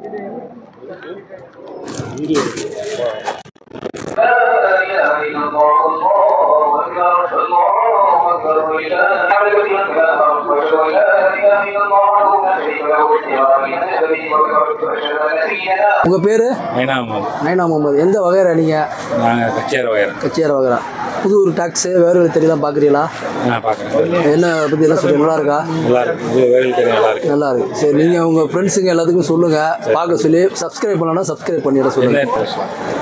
உங்கள் பேர் மைனா முகமது நைனா முகமது எந்த வகைரா நீங்கள் நாங்கள் கச்சேரி வகையறோம் கச்சியார வகைரா புது டாக்ஸு வேறு தெரியலாம் பார்க்குறீங்களா நான் பார்க்குறேன் என்ன பற்றி எல்லாம் சொல்லி நல்லா இருக்கா நல்லா இருக்கு இது வேலையில் தெரியும் நல்லா இருக்கு நல்லா இருக்கு சரி நீங்கள் உங்கள் ஃப்ரெண்ட்ஸுங்க எல்லாத்துக்கும் சொல்லுங்கள் பார்க்க சொல்லி சப்ஸ்கிரைப் பண்ணலாம் சப்ஸ்கிரைப் பண்ணிட என்ன சொல்லுங்கள் இன்ட்ரெஸ்ட்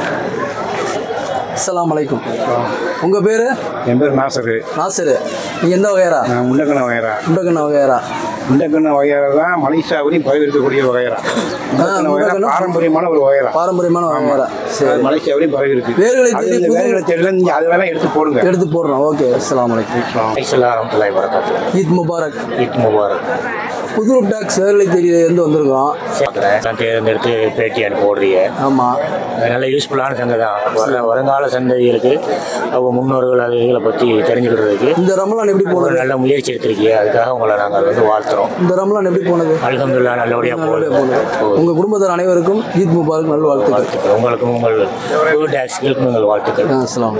அஸ்ஸலாமு அலைக்கும் உங்கள் பேர் என் பேர் நாசரு நாசரு நீங்கள் எந்த வகைரா நான் முண்டக்கண்ண வகையறா உண்டக்கண்ண வகைரா முண்டக்கண்ண வகையறா தான் மலேசியாவிலையும் பயிர் இருக்கக்கூடிய வகையறா முண்டக்கண்ண வகையறா முண்டக்கண்ண- பாரம்பரியமான ஒரு வகையறா பாரம்பரியமான வகைரா சரி அது மலேசியாவிலையும் பயிர் இருக்கு வேர்களை அது தேடி இந்த புது- வேர்களை தெரியல நீங்கள் அது வேணா எடுத்து போடுங்க எடுத்து போடுறோம் ஓகே அஸ்ஸலாமு அலைக்கும் வரமத்துல்லாய் வரகாத்து ஈத் முபாரக் ஈத் முபாரக் புது டாக்ஸ் வேர்களை தெரியலேருந்து வந்திருக்கோம் நான் தேர்ந்தெடுத்து பேட்டி அனுப்பி ஓடுறீங்க ஆமாம் அது நல்ல யூஸ்ஃபுல்லான சந்தை தான் வர வருங்கால சந்ததிகளுக்கு அவங்க முன்னோர்கள் அது இதுகளை பற்றி தெரிஞ்சுக்கிறதுக்கு இந்த ரமலான் எப்படி ஒரு போனது நல்ல முயற்சி எடுத்திருக்கீங்க அதுக்காக உங்களை நாங்கள் வந்து வாழ்த்துறோம் இந்த ரமலான் எப்படி போனது அல்ஹம்துலில்லாஹ் நல்லபடியாக போகுது நல்லபடியா போனது உங்கள் குடும்பத்தார் அனைவருக்கும் ஈத் முபாரக் நல்ல வாழ்த்துக்கள் வாழ்த்துக்கள் உங்களுக்கும் உங்கள் புது டாக்ஸ்களுக்கும் உங்கள் வாழ்த்துக்கள் ஆ, அஸ்ஸலாம்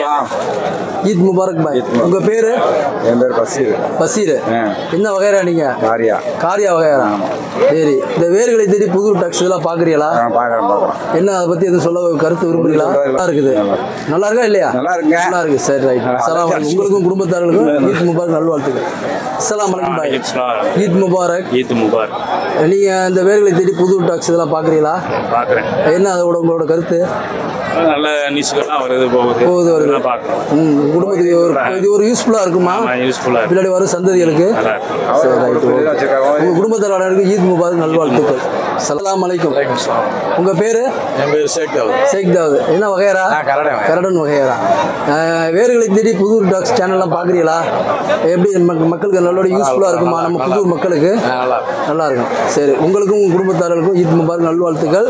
ஈத் முபாரக் பாய் உங்கள் பேர் என் பேர் பசீர் பசீர் என்ன வகைரா நீங்கள் காரியா காரியா வகைரா சரி இந்த வேர்களை தேடி புது டாக்ஸ் இதெல்லாம் பார்க்குறீங்களா பார்க்குறேன் பார்க்குறேன் என்ன அதை பற்றி எதுவும் சொல்ல கருத்து விரும்புறீங்களா நல்லா இருக்குது நல்லா இருக்கா இல்லையா நல்லா இருக்குங்க. நல்லா இருக்கு சரி ரைட் சலாம் உங்களுக்கும் குடும்பத்தார்களுக்கும் ஈத் முபாரக் நல்வாழ்த்துக்கள் அஸ்ஸலாமு அலைக்கும் பாய் ஈத் முபாரக் ஈத் முபாரக் நீங்க இந்த வேர்களை தேடி புது டாக்ஸ் இதெல்லாம் பார்க்குறீங்களா பார்க்குறேன் என்ன அதோட உங்களோட கருத்து நல்ல நியூஸ்கள்லாம் வருது போகுது போகுது வருது அதெல்லாம் பார்க்குறோம் ம், குடும்பத்துக்கு ஒரு இது ஒரு யூஸ்ஃபுல்லாக இருக்குமா யூஸ்ஃபுல்லாக இருக்கு பின்னாடி வரும் சந்ததிகளுக்கு நல்லா இருக்கு சரி ரைட் உங்கள் குடும்பத்தார் அனைவருக்கும் ஈத் முபாரக் நல்வாழ்த்துக்கள் சலாம் அலைக்கும் உங்கள் பேர் என் பேர் ஷேக் தாவூத் ஷேக் தாவூத் என்ன வகையரா கரடன் கரடன் வகையரா அஹ், வேர்களை தேடி புது டாக்ஸ் சேனல்லாம் பார்க்குறீங்களா எப்படி மக்- மக்களுக்கு நல்லோட யூஸ்ஃபுல்லாக இருக்குமா நம்ம புது மக்களுக்கு நல்லா நல்லா இருக்கும் சரி உங்களுக்கும் உங்கள் குடும்பத்தார்களுக்கும் ஈத் முபாரக் நல்வாழ்த்துக்கள்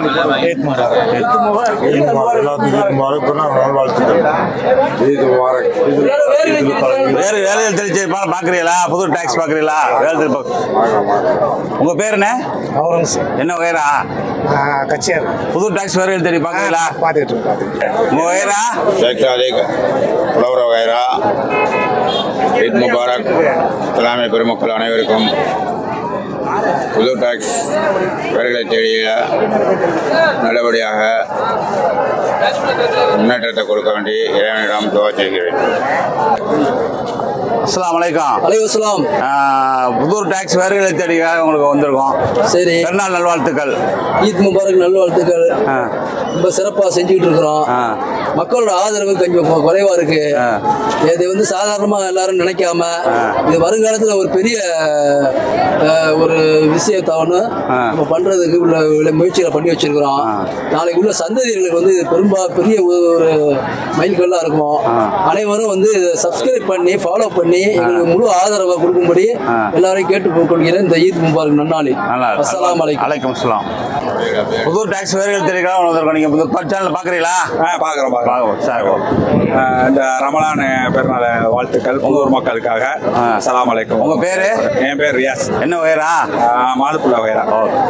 ஈத் முபாரக் வேறு வேலையில் தெரிஞ்சு பார்க்குறீங்களா புது டாக்ஸ் பார்க்குறீங்களா வேலை தெரி- உங்க பேர் என்ன என்ன வகைரா கச்சேரி புது டாக்ஸ் வேலையில் தெரியும் பார்க்குறீங்களா பார்த்துட்டு பார்த்துட்டு உங்க வகைரா ஷேக் சாதிக் புலவர வகைரா ஈத் முபாரக் இஸ்லாமிய பெருமக்கள் அனைவருக்கும் புது டாக்ஸ் பெயர்களை தேடிய நல்லபடியாக முன்னேற்றத்தை கொடுக்க வேண்டி இறைவனிடம் துவா செய்கிறேன் அஸ்ஸலாமு அலைக்கும் அலைவசலாம் ஆஹ், புது டாக்ஸ் வேறுகளை தேடிக்காக உங்களுக்கு வந்திருக்கோம் சரி பெருநாள் நல்வாழ்த்துக்கள் ஈத் முபாரக் நல்வாழ்த்துக்கள் ரொம்ப சிறப்பாக செஞ்சுக்கிட்டு இருக்கிறோம் ஆ. மக்களோட ஆதரவு கொஞ்சம் கொ- குறைவா இருக்கு இது வந்து சாதாரணமாக எல்லாரும் நினைக்காம இது வருங்காலத்தில் ஒரு பெரிய அஹ், ஒரு விஷயத்தை ஒன்று நம்ம பண்றதுக்கு உள்ள உள்ள முயற்சிகளை பண்ணி வச்சிருக்கிறோம் நாளைக்கு உள்ள சந்ததிகளுக்கு வந்து இது பெரும்பா பெரிய ஒரு ஒரு மைல்கல்லாக இருக்கும் அனைவரும் வந்து சப்ஸ்கிரைப் பண்ணி ஃபாலோ பண்ணி எங்களுக்கு முழு ஆதரவை கொடுக்கும்படி எல்லாரையும் கேட்டு கொள்கிறேன் இந்த ஈத் முபாரக் நன்னாளில் நல்லா இருக்கு. அஸ்ஸலாமு அலைக்கும் அலைக்கும் அஸ்ஸலாம் புது டாக்ஸ் வேறுகள் தெரியுங்களா வந்திருக்கோம் நீங்கள் புது சேனல் பார்க்குறீங்களா பார்க்குறோம் பார்க்குறோம் பார்க்க சரி ஓகே. ஆஹ் இந்த ரமலான் பெருநாள் வாழ்த்துக்கள் உள்ளூர் மக்களுக்காக சலாம் அலைக்கும் உங்க பேரு? என் பேர் ரியாஸ் என்ன வகைரா ஆஹ் மாதுப்புள்ள வகைரா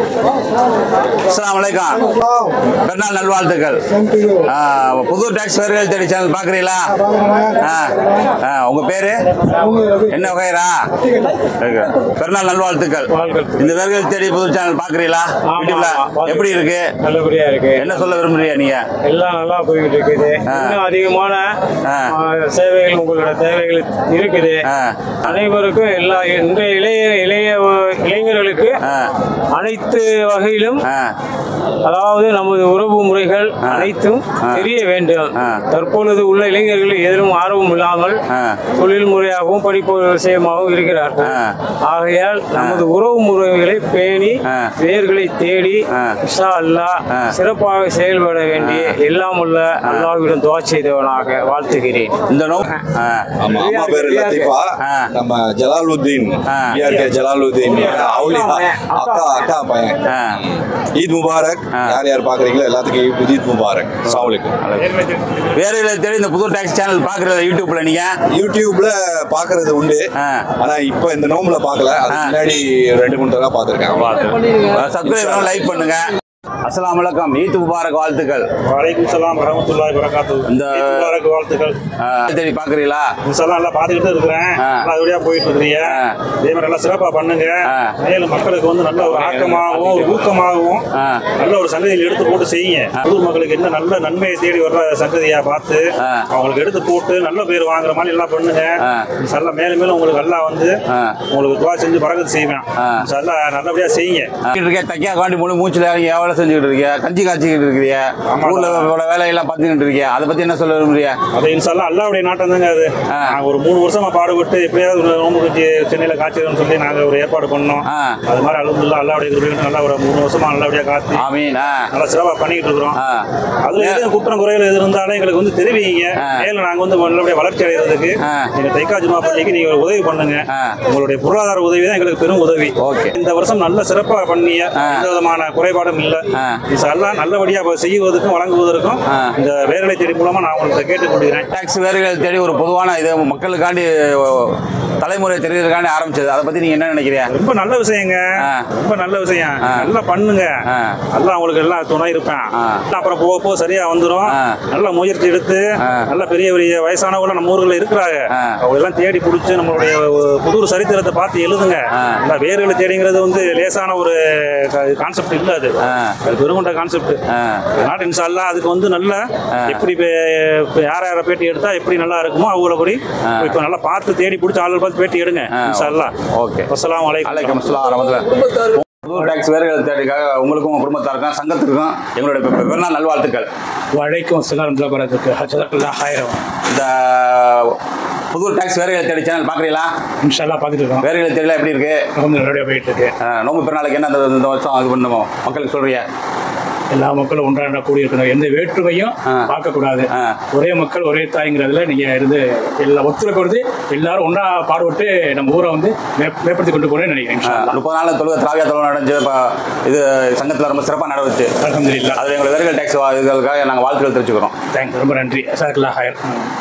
அஸ்ஸலாமு அலைக்கும் பெருநாள் நல்வாழ்த்துக்கள் ஆ, புது டாக்ஸ் வேறுகள் தேடி சேனல் பார்க்குறீங்களா ஆ ஆ உங்கள் பேர் என்ன வகைரா இருக்கு. பெருநாள் நல்வாழ்த்துக்கள் இந்த வேர்கள் தேடி புது சேனல் பார்க்குறீங்களா யூடியூப்ல எப்படி இருக்கு நல்லபடியா இருக்கு என்ன சொல்ல விரும்புறீங்க நீங்க எல்லாம் நல்லா போய்கிட்டு இருக்குது இன்னும் அதிகமான ஆ. ஆ, சேவைகள் உங்களோட தேவைகள் இருக்குது ஆ. அனைவருக்கும் எல்லா இன்றைய இளைய இளைய இளைஞர்களுக்கு ஆ. அனைத்து வகையிலும் ஆ அதாவது நமது உறவு முறைகள் அனைத்தும் தெரிய வேண்டும் தற்பொழுது உள்ள இளைஞர்கள் எதிலும் ஆர்வம் இல்லாமல் ஆ. தொழில் முறையாகவும் படிப்பு விஷயமாகவும் இருக்கிறார்கள் ஆ. ஆகையால் நமது உறவு முறைகளை பேணி ஆ. வேர்களை தேடி ஆ. இன்ஷா அல்லாஹ் ஆ. சிறப்பாக செயல்பட வேண்டிய எல்லாம் உள்ள அல்லாஹ்விடம் துவா செய்தவனாக வாழ்த்துகிறேன் இந்த நோ ஆ ஆமா அம்மா பேரு லத்தீஃபா ஆ. நம்ம ஜலாலுத்தீன் ஆ. பிஆர்கே ஜலாலுத்தீன் அவுலி அக்கா அக்கா பையன் ஆ ஈத் முபாரக் யார் யார் பாக்குறீங்களோ எல்லாத்துக்கும் ஈத் ஈத் முபாரக் அஸ்ஸலாமு அலைக்கும் வேர்களை தேடி இந்த புது டாக்ஸ் சேனல் பாக்குறத யூடியூப்ல நீங்க யூடியூப்ல பாக்குறது உண்டு ஆ. ஆனா இப்ப இந்த நோம்புல பாக்கல அது ஆ. முன்னாடி ரெண்டு மூணு தடவை பாத்திருக்கேன் சப்ஸ்கிரைப் லைக் பண்ணுங்க அஸ்ஸலாமு அலைக்கும் ஈத் முபாரக் வாழ்த்துக்கள் வலைக்கும் சலாம் வரமத்துல்லாஹி வரகாத்து இந்த- முபாரக் வாழ்த்துக்கள் ஆ, தேடி பாக்குறீங்களா இன்ஷால்லாம் நல்லா பார்த்துக்கிட்டு இருக்கிறேன் ஆ. நல்லா அதுவழியா போயிட்டு இருக்கிறீங்க ஆ. இதே மாதிரி நல்லா சிறப்பா பண்ணுங்க ஆ. மேலும் மக்களுக்கு வந்து நல்ல ஒரு ஆக்கமாகவும் ஒரு ஊக்கமாகவும் ஆ. நல்ல ஒரு சங்கதியில் எடுத்து போட்டு செய்யுங்க புது மக்களுக்கு என்ன நல்ல நன்மையை தேடி வர்ற சங்கதியா பார்த்து ஆ. அவங்களுக்கு எடுத்து போட்டு நல்ல பேர் வாங்குற மாதிரி எல்லாம் பண்ணுங்க ஆ. நல்லா மேலும் மேலும் உங்களுக்கு நல்லா வந்து ஆ. உங்களுக்கு துவா செஞ்சு பறக்கத்து செய்வேன் ஆ. நல்லா நல்லபடியா செய்யுங்க இருக்கேன் தைக்கா காண்டி முழு மூச்சுல இறங்கி எவ்வளவு செஞ்சுக்கிட்டு இருக்கியா கஞ்சி காய்ச்சிக்கிட்டு இருக்கிறிய ஆமா. ஊர்ல இவ்வளவு வேலையெல்லாம் பார்த்துக்கிட்டு இருக்கியா அதை பத்தி என்ன சொல்ல விரும்புறியா அது இன்ஷால்லா அல்லாவுடைய நாட்டம் தாங்க அது ஆ. நாங்க ஒரு மூணு வருஷமா பாடுபட்டு எப்படியாவது ஒரு நோம்பு கஞ்சி சென்னையில காய்ச்சதுன்னு சொல்லி நாங்க ஒரு ஏற்பாடு பண்ணோம் ஆ. அது மாதிரி அலுவலா அல்லாவுடைய கிருபையில நல்லா ஒரு மூணு வருஷமா நல்லபடியா காத்து ஆமீன் ஆ. நல்லா சிறப்பா பண்ணிட்டு இருக்கிறோம் ஆ. அதுல எதுவும் குற்றம் குறைகள் எது இருந்தாலும் எங்களுக்கு வந்து தெரிவிங்க ஆ. மேலும் நாங்க வந்து நல்லபடியா வளர்ச்சி அடைகிறதுக்கு ஆ. நீங்க தைக்காஜுமா பள்ளிக்கு நீங்க ஒரு உதவி பண்ணுங்க ஆ. உங்களுடைய பொருளாதார உதவி தான் எங்களுக்கு பெரும் உதவி ஓகே. இந்த வருஷம் நல்ல சிறப்பா பண்ணிய ஆ. எந்த விதமான குறைபாடும் இல்ல ஆ. இன்ஷால்லா நல்லபடியா இப்ப செய்வதற்கும் வழங்குவதற்கும் ஆ. இந்த வேர்களை தேடி மூலமா நான் உங்களுக்கு கேட்டுக்கொள்கிறேன் டாக்ஸ் வேறுகள் தேடி ஒரு பொதுவான இது மக்களுக்காண்டி தலைமுறை தெரியறதுக்காண்டி ஆரம்பிச்சது அதை பத்தி நீங்க என்ன நினைக்கிறீங்க ரொம்ப நல்ல விஷயங்க ஆ. ரொம்ப நல்ல விஷயம் ஆ. நல்லா பண்ணுங்க ஆ. நல்லா அவங்களுக்கு எல்லாம் துணை இருப்பேன் ஆ. அப்புறம் போக போக சரியா வந்துரும் ஆ. நல்ல முயற்சி எடுத்து ஆ. நல்ல பெரிய பெரிய வயசானவங்க நம்ம ஊர்ல இருக்கிறாங்க ஆ. அவங்க எல்லாம் தேடி பிடிச்சி நம்மளுடைய புது சரித்திரத்தை பார்த்து எழுதுங்க ஆ. நல்லா வேர்களை தேடிங்கிறது வந்து லேசான ஒரு கான்செப்ட் இல்ல அது ஆ. அது பெருங்கொண்ட கான்செப்ட் ஆ. நாட்டு இன்ஷால்லா அதுக்கு வந்து நல்ல எப்படி இப்ப- இப்ப யார் யாரை பேட்டி எடுத்தா எப்படி நல்லா இருக்குமோ அவங்கள படி இப்ப நல்லா பார்த்து தேடி பிடிச்சி ஆளுகள் பார்த்து பேட்டி எடுங்க ஆ. இன்ஷால்லா ஓகே அஸ்ஸலாமு அலைக்கும் அலைக்கம் அஸ்ஸலாம் வரமத்துல்லாஹ் புது டாக்ஸ் வேறுகள் தேடிக்காக உங்களுக்கும் உங்க குடும்பத்தாருக்கும் சங்கத்திற்கும் எங்களுடைய பெ- பெ- பெருநாள் நல்வாழ்த்துக்கள் வலைக்கும் சலாம் வரதுக்கு ஹஜரத்துல்லா ஹாயிரம் இந்த புது டாக்ஸ் வேறுகள் தேடி சேனல் பாக்குறீங்களா இன்ஷால்லா பார்த்துட்டு இருக்கோம் வேறுகள் தேடிலாம் எப்படி இருக்கு ரொம்ப நல்லபடியாக போயிட்டு இருக்கு ஆ, நோம்பு பெருநாளுக்கு என்ன இந்த இந்த வருஷம் இது பண்ணுமோ மக்களுக்கு சொல்றியா எல்லா மக்களும் ஒன்றாக கூடி இருக்கணும் எந்த வேற்றுமையும் ஆ. பார்க்கக்கூடாது ஆ. ஒரே மக்கள் ஒரே தாய்ங்கிறதுல நீங்க இருந்து எல்லா ஒத்துழைப்பு கொடுத்து எல்லாரும் ஒன்றா பாடுபட்டு நம்ம ஊரை வந்து மே- மேம்படுத்தி கொண்டு போறேன்னு நினைக்கிறேன் இன்ஷா அல்லாஹ். முப்பது நாள் தொழுகை திராவியா தொழுகை நடந்துச்சு இப்போ இது சங்கத்தில் ரொம்ப சிறப்பாக நடந்துச்சு அல்ஹம்துலில்லாஹ் அதில் எங்களை வேறுகள் டாக்ஸ் இதுகளுக்காக நாங்கள் வாழ்த்துக்கள் தெரிவிச்சுக்கிறோம் தேங்க்ஸ் ரொம்ப நன்றி சார்க்கலா ஹயர்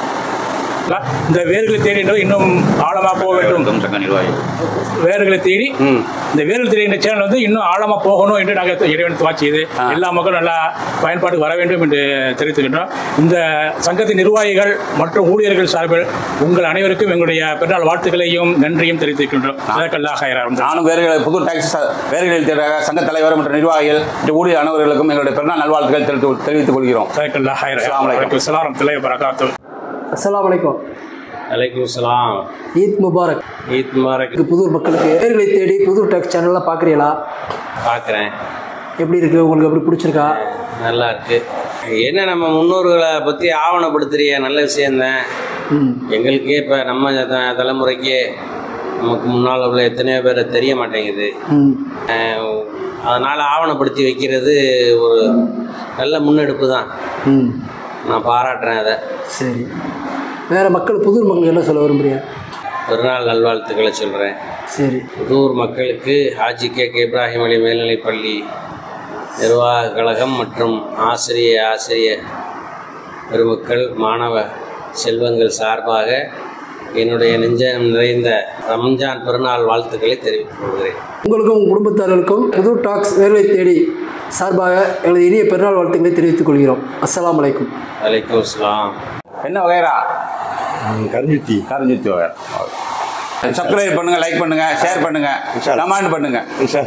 இந்த வேர்களை தேடி என்பது இன்னும் ஆழமாக போக வேண்டும் சங்க நிர்வாகி வேர்களை தேடி ம். இந்த வேர்கள் தேடி இந்த சேனல் வந்து இன்னும் ஆழமா போகணும் என்று நாங்கள் இறைவன் வாச்சியது எல்லா மக்களும் நல்லா பயன்பாட்டுக்கு வர வேண்டும் என்று தெரிவித்துக்கின்றோம் இந்த சங்கத்தின் நிர்வாகிகள் மற்றும் ஊழியர்கள் சார்பில் உங்கள் அனைவருக்கும் எங்களுடைய பெருநாள் வாழ்த்துக்களையும் நன்றியும் தெரிவித்துக்கின்றோம் அதற்கல்லா ஹயராம் நானும் வேறுகளை புது டாக்ஸ் வேறுகளில் தேடாக சங்க தலைவர் மற்றும் நிர்வாகிகள் மற்றும் ஊழியர் அனைவர்களுக்கும் எங்களுடைய பிறநாள் நல்வாழ்த்துக்கள் தெரிவித்து தெரிவித்துக் கொள்கிறோம் அதற்கல்லா அஸ்ஸலாமு அலைக்கும். ஹயர் சலாம் திலை வரகாத்து அஸ்ஸலாமு அலைக்கும் வலைக்கும் சலாம் ஈத் முபாரக் ஈத் முபாரக் இது புதூர் மக்களுக்கு பேர்களை தேடி புதூர் டெக் சேனல்லாம் பார்க்குறீங்களா பார்க்குறேன் எப்படி இருக்கு உங்களுக்கு எப்படி பிடிச்சிருக்கா நல்லா இருக்கு என்ன நம்ம முன்னோர்களை பற்றி ஆவணப்படுத்துறிய நல்ல விஷயம்தான் ம் எங்களுக்கே இப்போ நம்ம த- தலைமுறைக்கே நமக்கு முன்னால் உள்ள எத்தனையோ பேரை தெரிய மாட்டேங்குது ம் அஹ் அதனால் ஆவணப்படுத்தி வைக்கிறது ஒரு நல்ல முன்னெடுப்பு தான் ம் நான் பாராட்டுறேன் அதை சரி வேற மக்கள் புதூர் மக்களுக்கு என்ன சொல்ல விரும்புறியா பெருநாள் நல்வாழ்த்துக்களை சொல்கிறேன் சரி புதூர் மக்களுக்கு ஹாஜி கே கே இப்ராஹிம் அலி மேல்நிலைப்பள்ளி நிர்வாக கழகம் மற்றும் ஆசிரிய ஆசிரிய பெருமக்கள் மாணவ செல்வங்கள் சார்பாக என்னுடைய நெஞ்சம் நிறைந்த ரம்ஜான் பெருநாள் வாழ்த்துக்களை தெரிவித்துக் கொள்கிறேன் உங்களுக்கும் உங்கள் குடும்பத்தார்களுக்கும் புதூர் டாக்ஸ் வேர்களை தேடி சார்பாக எனது இனிய பெருநாள் வாழ்த்துக்களை தெரிவித்துக் கொள்கிறோம் அஸ்ஸலாமு அலைக்கும் வலைக்கம் அஸ்ஸலாம் என்ன வகைரா கருஞ்சுத்தி கரஞ்சித்தி வகைரா சப்ஸ்கிரைப் பண்ணுங்க லைக் பண்ணுங்க ஷேர் பண்ணுங்க கமெண்ட் பண்ணுங்க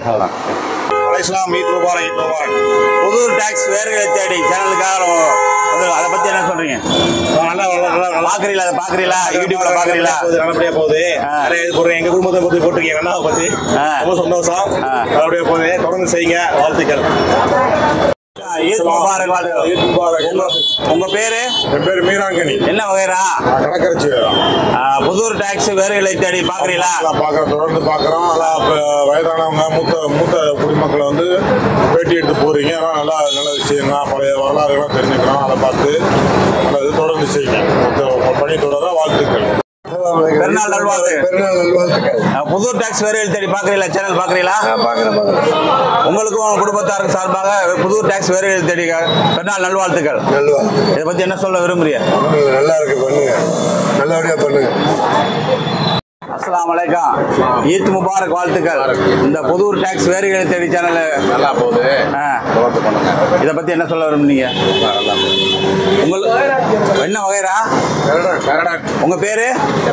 இஸ்லாம் ஈத் முபாரக் ஈத் முபாரக் புது டாக்ஸ் வேறுகளை தேடி சேனலுக்காக வந்து அதை பத்தி என்ன சொல்றீங்க நல்லா நல்லா நல்லா பாக்குறீங்களா அதை பாக்குறீங்களா யூடியூப்ல பாக்குறீங்களா போகுது நல்லபடியா போகுது ஆ. நிறைய இது போடுறேன் எங்க குடும்பத்தை பத்தி போட்டிருக்கீங்க அண்ணாவை பத்தி ஆ. ரொம்ப சந்தோஷம் ஆ. நல்லபடியா போகுது தொடர்ந்து செய்யுங்க வாழ்த்துக்கள் ஈத் முபாரக் வாழ்த்துக்கள். ஈத் முபாரக் உங்க உங்க பேரு என் பேர் மீராங்கனி என்ன வகைரா கடற்கரைச்சி ஆ, புதூர் டாக்ஸ் வேறுகளை தேடி பாக்குறீங்களா பார்க்குறோம் தொடர்ந்து பார்க்குறோம் அதான் இப்போ வயதானவங்க மூத்த மூத்த குடிமக்களை வந்து பேட்டி எடுத்து போகிறீங்க அதெல்லாம் நல்லா நல்ல விஷயம் தான் பழைய வரலாறுகள்லாம் தெரிஞ்சுக்கிறோம் அதை பார்த்து நல்லது தொடர்ந்து செய்யுங்க உங்க பணி தொடர வாழ்த்துக்கள் பெருநாள் நல்வாழ்த்து பெருநாள் நல்வாழ்த்துக்கள் அஹ், புது டாக்ஸ் வேரியல் தேடி பார்க்குறீங்களா சேனல் பார்க்குறீங்களா பார்க்குறேன் பார்க்குறேன் உங்களுக்கும் உங்க குடும்பத்தாருக்கு சார்பாக புது டாக்ஸ் வேரியல் தேடி பெருநாள் நல்வாழ்த்துக்கள் நல்வாழ்த்து இதை பற்றி என்ன சொல்ல விரும்புறீங்க நல்லா இருக்கு பண்ணுங்க நல்லபடியாக பண்ணுங்க அஸ்ஸலாமு அலைக்கும் ஈத் முபாரக் வாழ்த்துக்கள் இந்த புதூர் டாக்ஸ் வேரியல் தேடி சேனல் நல்லா போகுது இதை பற்றி என்ன சொல்ல விரும்புனீங்க உங்களுக்கு என்ன வகைரா உங்க பேரு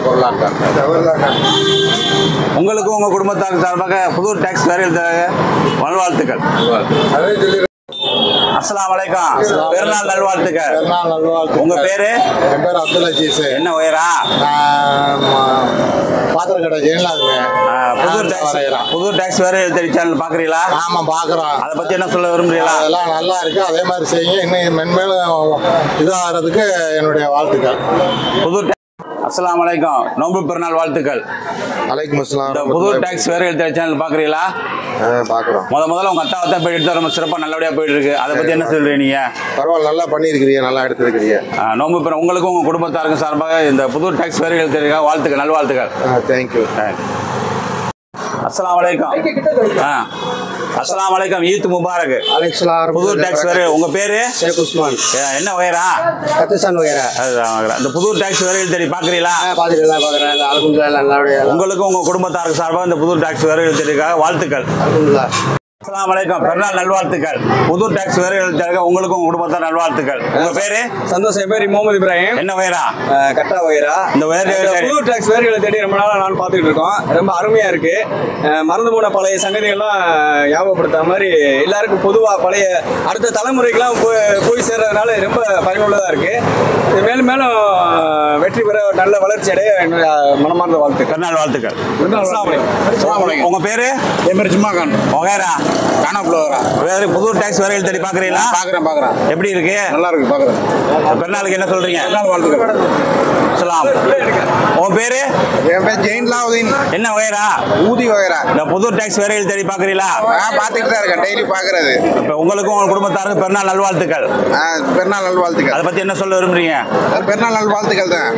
உங்களுக்கும் உங்க குடும்பத்தாருக்கு சார்பாக புதூர் டாக்ஸ் வேரியல் நல்வாழ்த்துக்கள் அதே சொல்லி அஸ்ஸலாமு அலைக்கும் பெருநாள் நல்வாழ்த்துக்கள் பெருநாள் நல்வாழ்த்து உங்க பேரு என் பேர் அப்துல் அஜீஸ் என்ன வகைரா பாத்திர கடை ஜெயலலாங்க புதூர் டாக்ஸ் புதூர் டாக்ஸ் வேரியல் தேடி சேனல் பார்க்குறீங்களா ஆமா பார்க்குறோம் அதை பற்றி என்ன சொல்ல விரும்புறீங்களா அதெல்லாம் நல்லா இருக்கு அதே மாதிரி செய்யுங்க இன்னும் மென்மேலும் இதாகிறதுக்கு என்னுடைய வாழ்த்துக்கள் புதூர் அஸ்ஸலாமு அலைக்கும் நோன்பு பெருநாள் வாழ்த்துக்கள் அலைக்கும் அஸ்லாம் இந்த புதூர் டாக்ஸ் வேரியல் தேடி சேனல் பார்க்குறீங்களா பார்க்குறோம் முத முதல்ல உங்க அத்தா தான் போய் எடுத்து ரொம்ப சிறப்பாக நல்லபடியாக போயிட்டு இருக்கு அதை பற்றி என்ன சொல்றீங்க நீங்க பரவாயில்ல நல்லா பண்ணியிருக்கிறீங்க நல்லா எடுத்துருக்கிறீங்க ஆ, நோன்பு பெரு உங்களுக்கும் உங்க குடும்பத்தாருக்கும் சார்பாக இந்த புதூர் டாக்ஸ் வேரியல் தேடி வாழ்த்துக்கள் நல்வாழ்த்துக்கள் தேங்க்யூ அஸ்ஸலாமு அலைக்கும் ஆ அஸ்ஸலாமு அலைக்கும் ஈத் முபாரக் அலைக்ஸ்லாம் புதூர் டாக்ஸ் வேரியல் உங்க பேரு ஷேக் உஸ்மான் ஏ, என்ன வகைரா கத்துசான் வகைரா அதுதான் வகைரா. இந்த புதூர் டாக்ஸ் வேரியல் தேடி பார்க்குறீங்களா பார்த்துக்கலாம் பார்க்குறேன் அலகுந்தா நல்லபடியா உங்களுக்கும் உங்க குடும்பத்தாருக்கு சார்பாக இந்த புதூர் டாக்ஸ் வேரியல் தேடிக்காக வாழ்த்துக்கள் அலகுந்தா அஸ்ஸலாமு அலைக்கும் பெருநாள் நல்வாழ்த்துக்கள் புதூர் டாக்ஸ் வேரியல் தேடிக்காக உங்களுக்கும் உங்க குடும்பத்தார் நல்வாழ்த்துக்கள் உங்க பேரு சந்தோஷம் என் பேர் முகமது இப்ராஹிம் என்ன வகைரா அஹ் கட்டா வகைரா இந்த வேரியல் இந்த தேடி புது டாக்ஸ் வேர்களை தேடி ரொம்ப நாளா நான் பார்த்துக்கிட்டு இருக்கோம் ரொம்ப அருமையா இருக்கு அஹ் மறந்து போன பழைய சங்கதிகள்லாம் ஞாபகப்படுத்த மாதிரி எல்லாருக்கும் பொதுவா பழைய அடுத்த தலைமுறைக்கெல்லாம் போய் போய் சேர்றதுனால ரொம்ப பயனுள்ளதா இருக்கு இது மேலும் மேலும் வெற்றி பெற நல்ல வளர்ச்சி அடைய என்னுடைய மனமார்ந்த வாழ்த்துக்கள் பெருநாள் வாழ்த்துக்கள் அஸ்ஸலாமு அலைக்கும். உங்க பேரு என் பேர் ஜும்மா கான் வகைரா கானாப்புல வரா வேற புதூர் டாக்ஸ் வேரியல் தேடி பார்க்குறீங்களா பார்க்குறேன் பார்க்குறேன் எப்படி இருக்கு நல்லா இருக்கு பார்க்குறேன் பெருநாளுக்கு என்ன சொல்றீங்க பெருநாள் வாழ்த்துக்கள் சலாம் உன் பேரு என் பேர் ஜெயின்லாவுதீன் என்ன வகைரா ஊதி வகைரா இந்த புதூர் டாக்ஸ் வேரியல் தேடி பார்க்குறீங்களா நான் பார்த்துக்கிட்டு தான் இருக்கேன் டெய்லி பார்க்கறது இப்போ உங்களுக்கும் உங்க குடும்பத்தாருக்கும் பெருநாள் நல்வாழ்த்துக்கள் பெருநாள் நல்வாழ்த்துக்கள் அதை பத்தி என்ன சொல்ல விரும்புறீங்க பெருநாள் நல்வாழ்த்துக்கள் தான்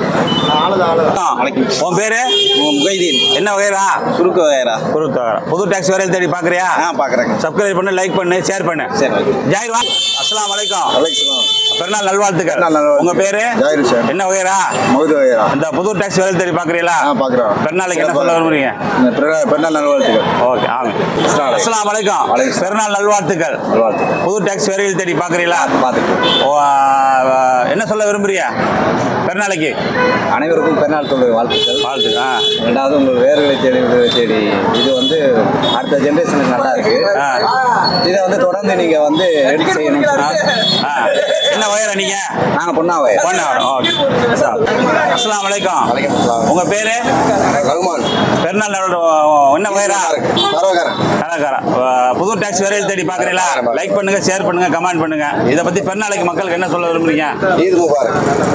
ஆ, உன் பேரு முகைதீன் என்ன வகைரா சுருக்க வகைரா குருத்து வகைரா புது டாக்ஸ் வேரியல் தேடி பார்க்குறியா ஆ பார்க்குறேங்க சப்ஸ்கிரைப் பண்ணு லைக் பண்ணு ஷேர் பண்ணு சரி ஓகே ஜாயிர் வா அஸ்ஸலாமு அலைக்கும் அலைக்கும் பெருநாள் நல்வாழ்த்துக்கள் பெருநாள் நல்வாழ்த்து. உங்க பேரு ஜாயிர் ஹுசேன். என்ன வகைரா மகுது வகைரா இந்த புது டாக்ஸ் வேரியல் தேடி பார்க்குறீங்களா ஆ பார்க்குறோம் பெருநாளுக்கு என்ன சொல்ல விரும்புறீங்க பெருநாள் நல்வாழ்த்துக்கள் ஓகே ஆமாம் அஸ்ஸலாமு அலைக்கும் வலைக்கம். பெருநாள் நல்வாழ்த்துக்கள் நல்வாழ்த்துக்கள் புது டாக்ஸ் வேரியல் தேடி பார்க்குறீங்களா பார்த்துட்டு ஓ, ஆ, ஆ, என்ன சொல்ல விரும்புறியா பெருநாளைக்கு அனைவருக்கும் பெருநாள் தொழில் வாழ்த்துக்கள் வாழ்த்து ஆ ரெண்டாவது உங்கள் வேர்களை தேடி விடுதலை தேடி இது வந்து அடுத்த ஜென்ரேஷனுக்கு நல்லா இருக்கு இதை வந்து தொடர்ந்து நீங்க வந்து எடுத்து செய்யணும் ஆ. என்ன வகைரா நீங்க நாங்க பொண்ணாவே ஒன்று ஓகே அஸ்ஸலாமு அலைக்கும் உங்க பேரு ரகுமான் பெருநாள் நாளோட என்ன வகைரா பரவகாரன் கலாக்காரா புது டாக்ஸ் வேறையில் தேடி பார்க்குறீங்களா லைக் பண்ணுங்க ஷேர் பண்ணுங்க கமெண்ட் பண்ணுங்க இதை பத்தி பெருநாளைக்கு மக்களுக்கு என்ன சொல்ல விரும்புறீங்க ஈத் முபாரக்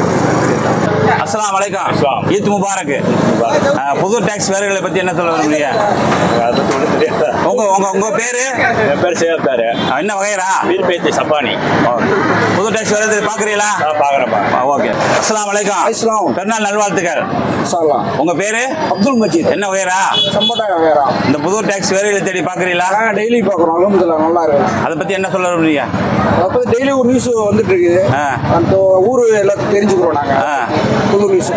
அஸ்ஸலாமு அலைக்கும் ஈத் முபாரக் ஆ, புது டாக்ஸ் வேறுகளை பத்தி என்ன சொல்ல விரும்புறீங்க உங்க உங்க உங்க பேரு என் பேர் சிவப்பாரு என்ன வகைரா வீர்பேத்தி சப்பானி புது டாக்ஸ் வேறு பார்க்குறீங்களா பாக்குறப்பா ஓகே அஸ்ஸலாமு அலைக்கும் பெருநாள் நல்வாழ்த்துக்கள் உங்க பேரு அப்துல் மஜீத் என்ன வகைரா சம்பட்டா வேறா இந்த புது டாக்ஸ் வேறுகளை தேடி பார்க்குறீங்களா டெய்லி பார்க்குறோம் அலமதுல்லா நல்லா இருக்கு அதை பத்தி என்ன சொல்ல விரும்புறீங்க அப்போ டெய்லி ஒரு நியூஸ் வந்துட்டு இருக்குது ஆ. அந்த ஊர் எல்லாத்தையும் தெரிஞ்சுக்கிறோம் நாங்க ஆ. புது நியூஸ்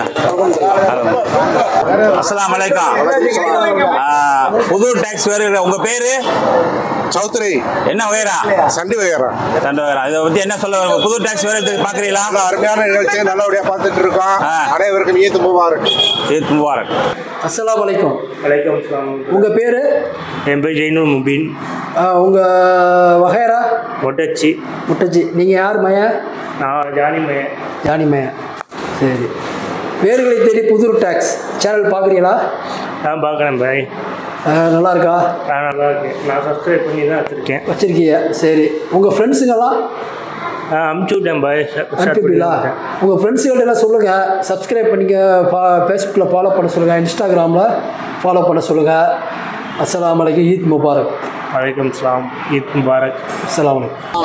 அஸ்ஸலாமு அலைக்கும் ஆ, புது டாக்ஸ் வேறு உங்க பேரு சௌத்ரி என்ன வகைரா சண்டி வகைரா சண்டை வகைரா இதை பத்தி என்ன சொல்ல விரும்பு- புது டாக்ஸ் வேறு பார்க்குறீங்களா அருமையான நிகழ்ச்சியை நல்லபடியா பார்த்துட்டு இருக்கோம் ஆ. அனைவருக்கும் ஈத் முபாரக் ஈத் முபாரக் அஸ்ஸலாமு அலைக்கும் வலைக்கம் அஸ்லாம் உங்கள் பேர் என் பேர் ஜெயினுல் முபீன் உங்கள் வகைரா மொட்டச்சி முட்டச்சி நீங்கள் யார் மயா நான் ஜானி மையன் ஜானி மயா சரி பேர்களை தேடி புது டாக்ஸ் சேனல் பார்க்குறீங்களா நான் பார்க்குறேன் பாய் நல்லா இருக்கா நான் நல்லா இருக்கேன் நான் சப்ஸ்கிரைப் பண்ணி தான் வச்சுருக்கேன் வச்சிருக்கீங்க சரி உங்கள் ஃப்ரெண்ட்ஸுங்கெல்லாம் நான் அமுச்சு விட்டேன் பாய் அனுப்பிவிடலா உங்கள் ஃப்ரெண்ட்ஸுகள்ட்ட எல்லாம் சொல்லுங்கள் சப்ஸ்கிரைப் பண்ணிக்க ஃபா ஃபேஸ்புக்கில் ஃபாலோ பண்ண சொல்லுங்கள் இன்ஸ்டாகிராமில் ஃபாலோ பண்ண சொல்லுங்கள் அஸ்ஸலாமு அலைக்கும் ஈத் முபாரக் வலைக்கம் சலாம் ஈத் முபாரக் அஸ்லாம்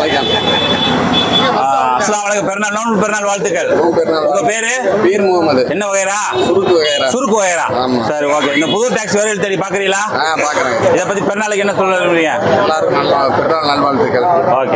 அஸ்லாம் வலைக்கம் பெருநாள் நோன்பு பெருநாள் வாழ்த்துக்கள் உங்க பேரு பீர் முகமது என்ன வகைரா சுருக்கு வகைரா சுருக்கு வகைரா சரி ஓகே இந்த புது டாக்ஸ் வரையில் தேடி பாக்குறீங்களா ஆ பாக்குறேன் இதை பத்தி பெருநாளுக்கு என்ன சொல்ல விரும்புறீங்க எல்லாருக்கும் நல்லா பெருநாள் நல்வாழ்த்துக்கள் ஓகே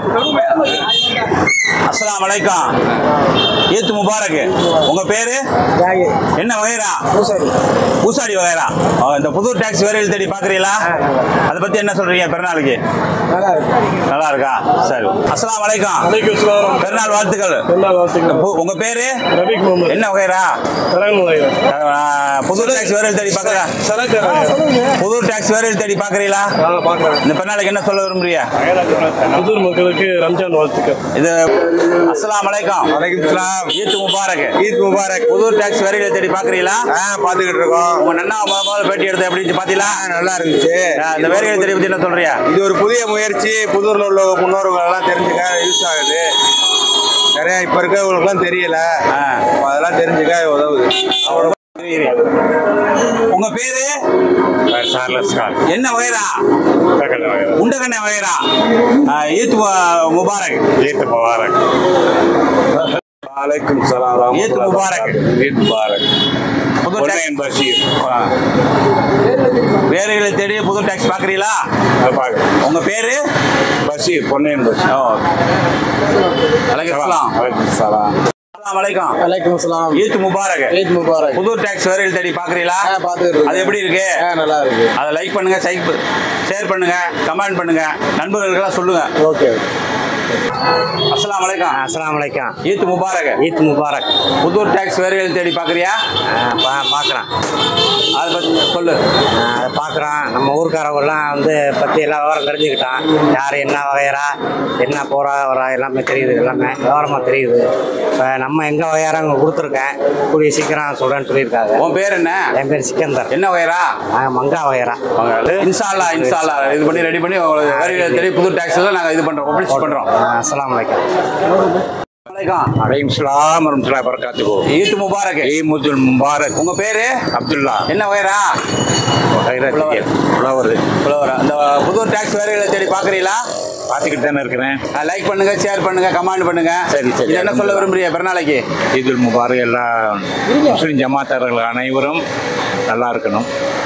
அஸ்ஸலாமு அலைக்கும் ஈத் முபாரக் உங்க பேரு என்ன வகைரா பூசாடி வகைரா ஓ, இந்த புது டாக்ஸ் வரையில் தேடி பாக்குறீங்களா அதை பத்தி என்ன சொல்றீங்க பெருநாளுக்கு நல்லா இருக்கா சரி அஸ்ஸலாமு அலைக்கும் பெருநாள் வாழ்த்துக்கள் இந்த பு- உங்க பேரு ரபிக் முகமது என்ன வகைரா புது டாக்ஸ் வரையில் தேடி பாக்குறா புது டாக்ஸ் வரையில் தேடி பாக்குறீங்களா இந்த பெருநாளுக்கு என்ன சொல்ல விரும்புறீங்க புதூர் மக்களுக்கு ரம்ஜான் வாழ்த்துக்கள் இது அஸ்ஸலாமு அலைக்கும் வலைக்கும் சலாம் ஈத் முபாரக் ஈத் முபாரக் புது டாக்ஸ் வரையில தேடி பாக்குறீங்களா ஆ பாத்துக்கிட்டு இருக்கோம் உங்க நன்னா முத முதல்ல பேட்டி எடுத்து எப்படி இருந்துச்சு பாத்தீங்களா ஆ, நல்லா இருந்துச்சு ஆ, இந்த வேலைகளை தேடி பத்தி என்ன சொல்றியா இது ஒரு புதிய முயற்சி புதூர்ல உள்ள முன்னோர்கள் எல்லாம் தெரிஞ்சுக்க யூஸ் ஆகுது நிறைய இப்ப இருக்கவங்களுக்குலாம் தெரியல ஆ. அதெல்லாம் தெரிஞ்சுக்க உதவுது அவ்வளவு உங்க பேரு சார்லஸ் கான் என்ன வகைரா உண்டகண்ண வகைரா ஆ, ஈத் மு- முபாரக் ஈத் முபாரக் வலைக்கும் சலாம் ஈத் முபாரக் ஈத் முபாரக் புது tax- பொன்னையன் பஷீர் ஆ. வேலைகளை தேடி புது டாக்ஸ் பாக்குறீங்களா உங்க பேரு பஷீர் பொன்னையன் பஷீர் ஓ. அலைக்கும் அஸ்ஸலாம். வலைக்கம் சலாம் அஸ்ஸலாமு அலைக்கும் வலைக்கும் சலாம் ஈத் முபாரக் ஈத் முபாரக் புது டாக்ஸ் வேலையில் தேடி பாக்குறீங்களா ஆ, பாத்துக்கிட்டு அது எப்படி இருக்கு ஆ நல்லா இருக்கு அதை லைக் பண்ணுங்க சைக் ஷேர் பண்ணுங்க கமெண்ட் பண்ணுங்க நண்பர்களுக்கெல்லாம் சொல்லுங்க ஓகே அஸ்ஸலாமு அலைக்கும் அஸ்லாம் வலைக்கம் ஈத் முபாரக் ஈத் முபாரக் புதூர் டாக்ஸ் வேலைகள் தேடி பாக்குறியா பார்க்குறேன் அதை பத்தி சொல்லு அதை பார்க்குறோம் நம்ம ஊர்க்காரவங்கெல்லாம் வந்து பற்றி எல்லாம் விவரம் தெரிஞ்சுக்கிட்டான் யார் என்ன வகையறா என்ன போகிறா வரா எல்லாமே தெரியுது எல்லாமே விவரமாக தெரியுது இப்போ நம்ம எங்கே வகையறா அங்கே கொடுத்துருக்கேன் கூடிய சீக்கிரம் சொல்கிறேன்னு சொல்லியிருக்காங்க உன் பேர் என்ன என் பேர் சிக்கந்தர் என்ன வகைரா நாங்கள் மங்கா வகையறா இன்ஷால்லா இன்ஷால்லா இது பண்ணி ரெடி பண்ணி உங்களுக்கு வேலைகளை தேடி புது டாக்ஸ் எல்லாம் நாங்க இது பண்றோம் பப்ளிஷ் பண்றோம் அஸ்லாம் வலைக்கம் வலைக்கம் அலைக்கும் சலாம் வரமத்துல்லாஹி வரகாத்துஹு ஈத் முபாரக் ஈமுதுல் முபாரக் உங்க பேரு அப்துல்லா என்ன வகைரா ஹைரத் புலவர் புலவர் அந்த புது டாக்ஸ் வேலைகளை தேடி பாக்குறீங்களா பார்த்துக்கிட்டு தானே இருக்கிறேன் லைக் பண்ணுங்க ஷேர் பண்ணுங்க கமெண்ட் பண்ணுங்க சரி, சரி. இது என்ன சொல்ல விரும்புறீங்க பிறநாளைக்கு ஈதுல் முபாரக் எல்லா முஸ்லிம் ஜமாத்தார்கள் அனைவரும் நல்லா இருக்கணும்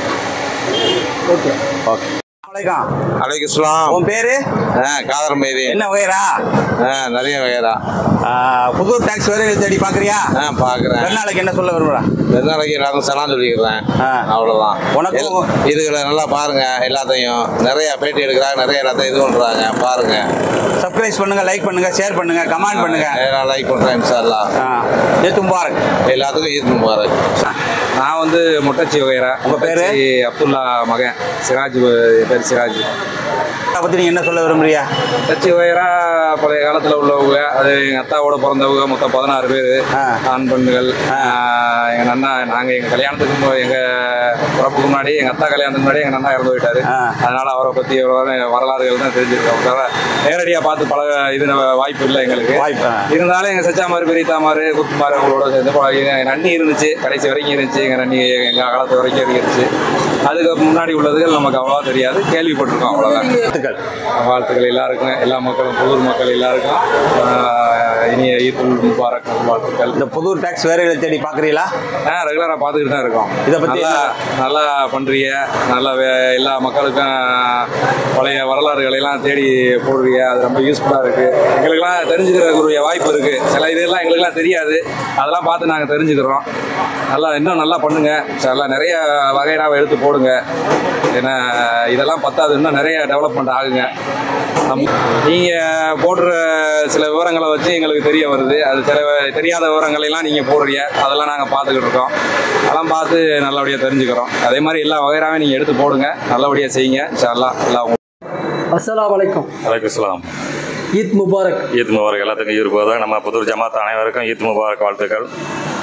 ஓகே வலைக்கம் வலைக்கும் சலாம் உன் பேரு காதரம் மேதி என்ன வகைரா நிறைய வகைரா புது டாக்ஸ் வேலைகளை தேடி பாக்குறியா ஆ பாக்குறேன் பிறநாளைக்கு என்ன சொல்ல விரும்புறா நாளைக்கு எல்லாரும் சலாம் சொல்லிக்கிறேன் ஆ. அவ்வளவுதான் உனக்கும் எல்- இதுகளை நல்லா பாருங்க எல்லாத்தையும் நிறைய பேட்டி எடுக்கிறாங்க நிறைய எல்லாத்தையும் இது பண்றாங்க பாருங்க சப்ஸ்கிரைப் பண்ணுங்க லைக் பண்ணுங்க ஷேர் பண்ணுங்க கமெண்ட் பண்ணுங்க நான் லைக் பண்றேன் இன்ஷால்லா ஆ, ஏத்து முபாரக் எல்லாத்துக்கும் ஈத் முபாரக் நான் வந்து முட்டச்சி வகைரா உங்க பேரு? முட்டச்சி அப்துல்லா மகன் சிராஜ் பேர் சிராஜ் அதை பத்தி நீங்க என்ன சொல்ல விரும்புறியா முட்டச்சி வகைரா பழைய காலத்தில் உள்ளவங்க அது எங்கள் அத்தாவோட பிறந்தவங்க மொத்தம் பதினாறு பேர் ஆ. ஆண் பெண்கள் எங்கள் நன்னா நாங்கள் எங்கள் கல்யாணத்துக்கு மு- எங்க பிறப்புக்கு முன்னாடி எங்கள் அத்தா கல்யாணத்துக்கு முன்னாடி எங்கள் நன்னா இறந்து போயிட்டாரு ஆ. அதனால அவரை பற்றி வரலாறுகள் தான் தெரிஞ்சிருக்கோம் தவிர நேரடியாக பார்த்து பழக இது வாய்ப்பு இல்லை எங்களுக்கு வாய்ப்பு, ஆ. இருந்தாலும் எங்கள் சச்சாமாரு பெரியத்தாமாரு குத்துமாரு அவங்களோட சேர்ந்து பழகி எங்கள் நன்னி இருந்துச்சு கடைசி வரைக்கும் இருந்துச்சு எங்கள் நன்னி எங்கள் காலத்து வரைக்கும் இருந்துச்சு அதுக்கு முன்னாடி உள்ளதுகள் நமக்கு அவ்வளோவா தெரியாது கேள்விப்பட்டிருக்கோம் அவ்வளோதான் வாழ்த்துக்கள் வாழ்த்துக்கள் எல்லாருக்கும் எல்லா மக்களும் புதூர் மக்கள் எல்லாருக்கும் ஆஹ், இனிய ஈத்துல் முபாரக் வாழ்த்துக்கள் இந்த புது டாக்ஸ் வேலைகளை தேடி பாக்குறீங்களா ஆ ரெகுலராக பார்த்துக்கிட்டு தான் இருக்கோம் இதை பத்தி நல்லா நல்லா பண்ணுறீங்க நல்லா வே- எல்லா மக்களுக்கும் பழைய வரலாறுகளை எல்லாம் தேடி போடுறீங்க அது ரொம்ப யூஸ்ஃபுல்லாக இருக்குது எங்களுக்கெல்லாம் தெரிஞ்சுக்கிறக்கூடிய வாய்ப்பு இருக்குது சில இதெல்லாம் எங்களுக்கெல்லாம் தெரியாது அதெல்லாம் பார்த்து நாங்கள் தெரிஞ்சுக்கிறோம் நல்லா இன்னும் நல்லா பண்ணுங்க நல்லா நிறைய வகைராவை எடுத்து போடுங்க ஏன்னா இதெல்லாம் பத்தாது இன்னும் நிறைய டெவலப்மெண்ட் ஆகுங்க நம் நீங்கள் போடுற சில விவரங்களை வச்சு எங்களுக்கு தெரிய வருது அது சில தெரியாத விவரங்களை எல்லாம் நீங்கள் போடுறீங்க அதெல்லாம் நாங்கள் பார்த்துக்கிட்டு இருக்கோம் அதெல்லாம் பார்த்து நல்லபடியாக தெரிஞ்சுக்கிறோம் அதே மாதிரி எல்லா வகைராவே நீங்கள் எடுத்து போடுங்க நல்லபடியாக செய்யுங்க இன்ஷால்லா எல்லாம் அஸ்ஸலாமு அலைக்கும் வலைக்கம் சலாம் ஈத் முபாரக் ஈத் முபாரக் எல்லாத்துக்கும் இருப்பதாக நம்ம புதூர் ஜமாத் அனைவருக்கும் ஈத் முபாரக் வாழ்த்துக்கள்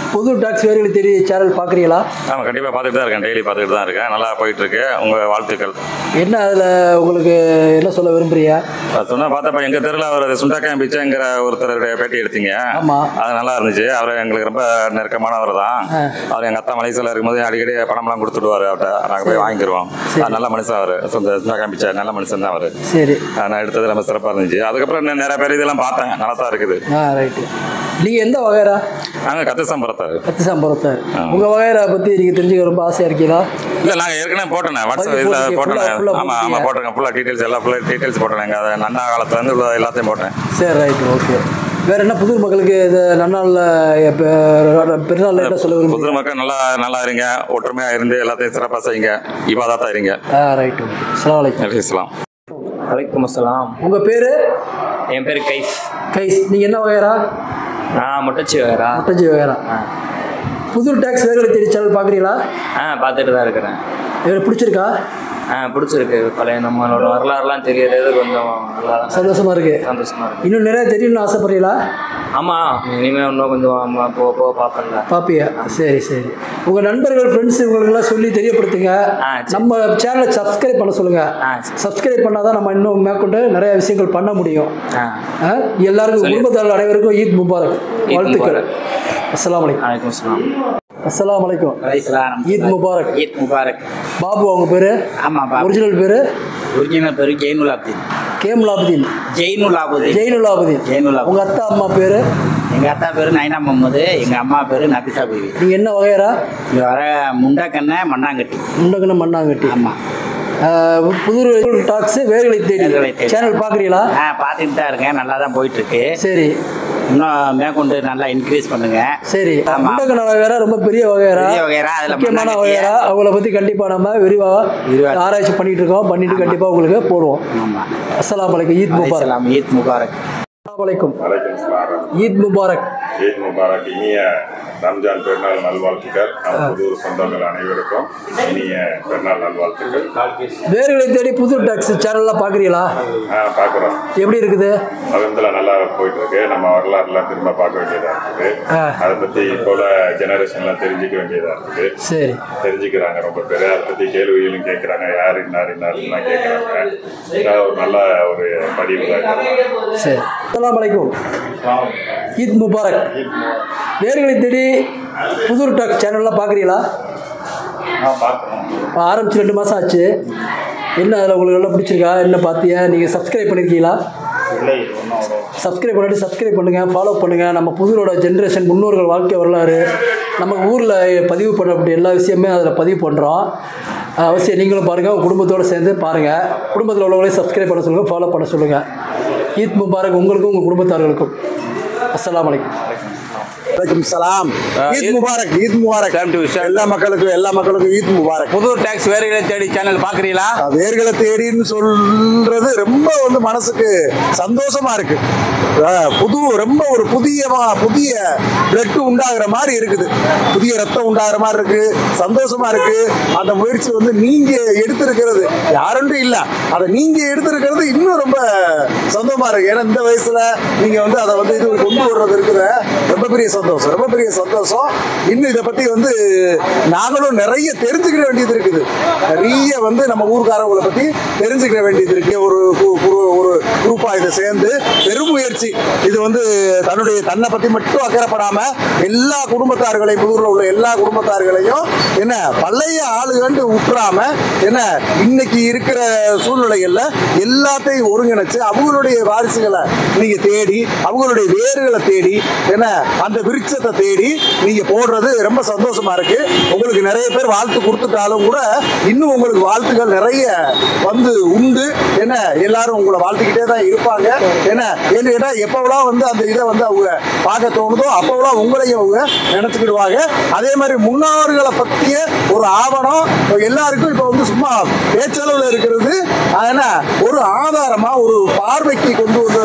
புது டாக்ஸ் வேர்களை தேடி சேனல் பார்க்குறீங்களா ஆமாம் கண்டிப்பாக பார்த்துட்டு தான் இருக்கேன் டெய்லி பார்த்துட்டு தான் இருக்கேன் நல்லா போயிட்டு இருக்கு உங்கள் வாழ்த்துக்கள் என்ன அதில் உங்களுக்கு என்ன சொல்ல விரும்புறீங்க சொன்னா பார்த்தப்ப எங்கள் தெருவில் அவர் சுண்டக்காயம் பிச்சைங்கிற ஒருத்தருடைய பேட்டி எடுத்தீங்க ஆமாம் அது நல்லா இருந்துச்சு அவர் எங்களுக்கு ரொம்ப நெருக்கமானவர் தான் அவர் எங்கள் அத்தா மலேசியாவில் இருக்கும்போது அடிக்கடி பணம்லாம் கொடுத்துடுவார் அவர்கிட்ட நாங்கள் போய் வாங்கிடுவோம் அது நல்ல மனுஷன் அவர் சொந்த சுண்டக்காயம் பிச்சை நல்ல மனுஷன் தான் அவர் சரி நான் எடுத்தது ரொம்ப சிறப்பாக இருந்துச்சு அதுக்கப்புறம் இன்னும் நிறைய பேர் இதெல்லாம் பார்த்தேன் நல்லா தான் இருக்குது ஆ ரைட்டு நீங்கள் எந்த வகைரா நாங்கள் கத்து சம்பரத்தார் கத்தி சாம்பரத்தார் உங்கள் வகைரா பற்றி நீங்கள் தெரிஞ்சுக்க ரொம்ப ஆசையாக இருக்கீங்களா இல்லை நாங்கள் ஏற்கனவே போட்டேன் வாட்ஸ்அப் பதிவு இதில் போட்டிருக்கீங்க. போட்டேன் full ஆ- full ஆ ஆமாம் ஆமாம் போட்டிருக்கீங்க. போட்டிருக்கேன் ஃபுல்லாக டீட்டெயில்ஸ் எல்லாம் ஃபுல்லாக டீட்டெயில்ஸ் போட்டேன் அதை நன்னா காலத்துலேருந்து உள்ள எல்லாத்தையும் போட்டேன் சரி ரைட் ஓகே வேற என்ன புது மக்களுக்கு இது நன்னாளில் பெருநாள் என்ன சொல்ல விரும்புறீங்க புது மக்கள் நல்லா நல்லா இருங்க ஒற்றுமையாக இருந்து எல்லாத்தையும் சிறப்பாக செய்யுங்க இபாதாத்தா இருங்க ஆ ரைட் ஓகே அஸ்ஸலாமு அலைக்கும் அலைஹிஸ்ஸலாம் வலைக்கம் அஸ்ஸலாம் உங்கள் பேர் என் பேர் கைஃப் கைஸ் நீங்கள் என்ன வகைரா நான் முட்டச்சி வேறா முட்டஞ்சி வகைரா புது டாக்ஸ் வேர்களை தேடி சேனல் பார்க்குறீங்களா ஆ பார்த்துட்டு தான் இருக்கிறேன் எனக்கு பிடிச்சிருக்கா ஆ பிடிச்சிருக்கு பழைய நம்மளோட வரலாறுலாம் தெரியறது கொஞ்சம் நல்லா தான் சந்தோஷமா இருக்கு சந்தோஷமா இருக்கு இன்னும் நிறைய தெரியணும்னு ஆசைப்படுறீங்களா ஆமாம் இனிமேல் இன்னும் கொஞ்சம் ஆமா, போக போக பார்ப்பேன்ல பாப்பியா சரி சரி உங்கள் நண்பர்கள் ஃப்ரெண்ட்ஸ் இவங்களுக்கெல்லாம் சொல்லி தெரியப்படுத்துங்க நம்ம சேனலை சப்ஸ்கிரைப் பண்ண சொல்லுங்க சப்ஸ்கிரைப் பண்ணாதான் நம்ம இன்னும் மேற்கொண்டு நிறைய விஷயங்கள் பண்ண முடியும் ஆ? எல்லாருக்கும் குடும்பத்தார்கள் அனைவருக்கும் ஈத் முபாரக் வாழ்த்துக்கள் அஸ்ஸலாமு அலைக்கும் வலைக்கம் அஸ்ஸலாம் அஸ்ஸலாமு அலைக்கும் ஈத் முபாரக் ஈத் முபாரக் பாபு அவங்க பேரு ஆமாம் ஒரிஜினல் பேரு ஒரிஜினல் பேரு ஜெயினுல் அப்தீன் கேமுலாபுதீன் ஜெயினுல் அபுதீன் ஜெயினுலாபுதீன் ஜெயினுல் உங்க அத்தா அம்மா பேரு எங்க அத்தா பேரு நைனா முகமது எங்க அம்மா பேரு நபிசா பேபி நீங்க என்ன வகையரா இங்க வர முண்டக்கண்ண மண்ணாங்கட்டி முண்டகன மண்ணாங்கட்டி ஆமா புது டாக்ஸ் வேர்களை தேடி சேனல் பார்க்குறீங்களா ஆ பார்த்துட்டு தான் இருக்கேன் நல்லா தான் போயிட்டு இருக்கு சரி இன்னும் மேற்கொண்டு நல்லா இன்க்ரீஸ் பண்ணுங்க சரி ஆமா முண்டகன வகைரா ரொம்ப பெரிய வகைரா பெரிய வகைரா, அதுல முக்கியமான மண்ணாங்கட்டி. வகைரா அவங்கள பத்தி கண்டிப்பா நம்ம விரிவா விரிவா. ஆராய்ச்சி பண்ணிட்டு இருக்கோம் பண்ணிட்டு கண்டிப்பா உங்களுக்கு போடுவோம் அஸ்ஸலாமு அலைக்கும் ஈத் முபாரக் அலைஹிஸ்ஸலாம், ஈத் முபாரக் அஸ்ஸலாமு அலைக்கும் ஈத் முபாரக் ஈத் முபாரக் இனிய ரம்ஜான் பெருநாள் நல்வாழ்த்துக்கள் நம்ம புதூர் சொந்தங்கள் அனைவருக்கும் இனிய பெருநாள் நல்வாழ்த்துக்கள் வேர்களை தேடி புது டாக்ஸ் சேனல்லாம் பார்க்குறீங்களா ஆ, பார்க்குறோம் எப்படி இருக்குது அதுல நல்லா போயிட்டு இருக்கு நம்ம வரலாறுலாம் திரும்ப பார்க்க வேண்டியதா இருக்குது ஆ. அதை பத்தி இப்போ உள்ள ஜெனரேஷன்லாம் தெரிஞ்சுக்க வேண்டியதா இருக்குது சரி தெரிஞ்சுக்கிறாங்க ரொம்ப பேர் அதை பத்தி கேள்விகளும் கேட்குறாங்க யார் இன்னார் இன்னாருலாம் கேட்குறாங்க அது ஒரு நல்ல ஒரு பதிவு தான் இதெல்லாம். சரி அஸ்ஸலாமு அலைக்கும் ஈத் முபாரக் வேர்களை தேடி புது டாக் சேனல்லாம் பார்க்குறீங்களா இப்போ ஆரம்பிச்சு ரெண்டு மாதம் ஆச்சு என்ன அதில் உங்களுக்கு நல்லா பிடிச்சிருக்கா என்ன பார்த்தியா நீங்கள் சப்ஸ்கிரைப் பண்ணியிருக்கீங்களா சப்ஸ்கிரைப் பண்ணிட்டு சப்ஸ்கிரைப் பண்ணுங்கள் ஃபாலோ பண்ணுங்கள் நம்ம புதுரோட ஜென்ரேஷன் முன்னோர்கள் வாழ்க்கை வரலாறு நம்ம ஊரில் பதிவு பண்ணக்கூடிய எல்லா விஷயமே அதில் பதிவு பண்ணுறோம் அவசியம் நீங்களும் பாருங்கள் உங்கள் குடும்பத்தோடு சேர்ந்து பாருங்கள் குடும்பத்தில் உள்ளவங்களையும் சப்ஸ்கிரைப் பண்ண சொல்லுங்கள் ஃபாலோ பண்ண சொல்லுங்கள் ஈத் முபாரக் உங்களுக்கும் உங்கள் குடும்பத்தார்களுக்கும் அஸ்ஸலாமு அலைக்கும் வலைக்கும் சலாம் ஈத் முபாரக் ஈத் முபாரக் எல்லா மக்களுக்கும் எல்லா மக்களுக்கும் ஈத் முபாரக் புது டாக்ஸ் வேர்களை தேடி சேனல் பார்க்குறீங்களா வேர்களை தேடின்னு சொல்றது ரொம்ப வந்து மனசுக்கு சந்தோஷமா இருக்கு அஹ் புது ரொம்ப ஒரு புதிய மா- புதிய பிளட் உண்டாகிற மாதிரி இருக்குது புதிய ரத்தம் உண்டாகிற மாதிரி இருக்கு சந்தோஷமா இருக்கு அந்த முயற்சி வந்து நீங்க எடுத்திருக்கிறது யாருன்ட்டு இல்ல அதை நீங்க எடுத்திருக்கிறது இன்னும் ரொம்ப சந்தோஷமா இருக்கு ஏன்னா இந்த வயசுல நீங்க வந்து அதை வந்து இது கொண்டு வர்றது இருக்குது ரொம்ப பெரிய சந்தோஷம் ரொம்ப பெரிய சந்தோஷம் இன்னும் இதை பத்தி வந்து நாங்களும் நிறைய தெரிஞ்சுக்கிற வேண்டியது இருக்குது நிறைய வந்து நம்ம ஊர்க்காரங்களை பத்தி தெரிஞ்சுக்கிற வேண்டியது இருக்கு ஒரு கு- குரு- ஒரு குரூப்பா இதை சேர்ந்து பெரும் முயற்சி இது வந்து தன்னுடைய தன்னை பத்தி மட்டும் அக்கறைப்படாம எல்லா குடும்பத்தார்களையும் புதூர்ல உள்ள எல்லா குடும்பத்தார்களையும் என்ன பழைய ஆளுகண்டு விட்டுறாம என்ன இன்னைக்கு இருக்கிற சூழ்நிலைகள்ல எல்லாத்தையும் ஒருங்கிணைச்சு அவங்களுடைய வாரிசுகளை நீங்க தேடி அவங்களுடைய வேர்களை தேடி என்ன அந்த விருட்சத்தை தேடி நீங்க போடுறது ரொம்ப சந்தோஷமா இருக்கு உங்களுக்கு நிறைய பேர் வாழ்த்து கொடுத்துட்டாலும் கூட இன்னும் உங்களுக்கு வாழ்த்துக்கள் நிறைய வந்து உண்டு என்ன எல்லாரும் உங்களை வாழ்த்துக்கிட்டே தான் இருப்பாங்க என்ன ஏன்னு கேட்டா எப்பவெல்லாம் வந்து அந்த இதை வந்து அவங்க பார்க்க தோணுதோ அப்பவெல்லாம் உங்களையும் அவங்க நினைச்சுக்கிடுவாங்க அதே மாதிரி முன்னோர்களை பற்றிய ஒரு ஆவணம் எல்லாருக்கும் இப்போ வந்து சும்மா பேச்சளவில் இருக்கிறது அது என்ன ஒரு ஆதாரமா ஒரு பார்வைக்கு கொண்டு வந்தது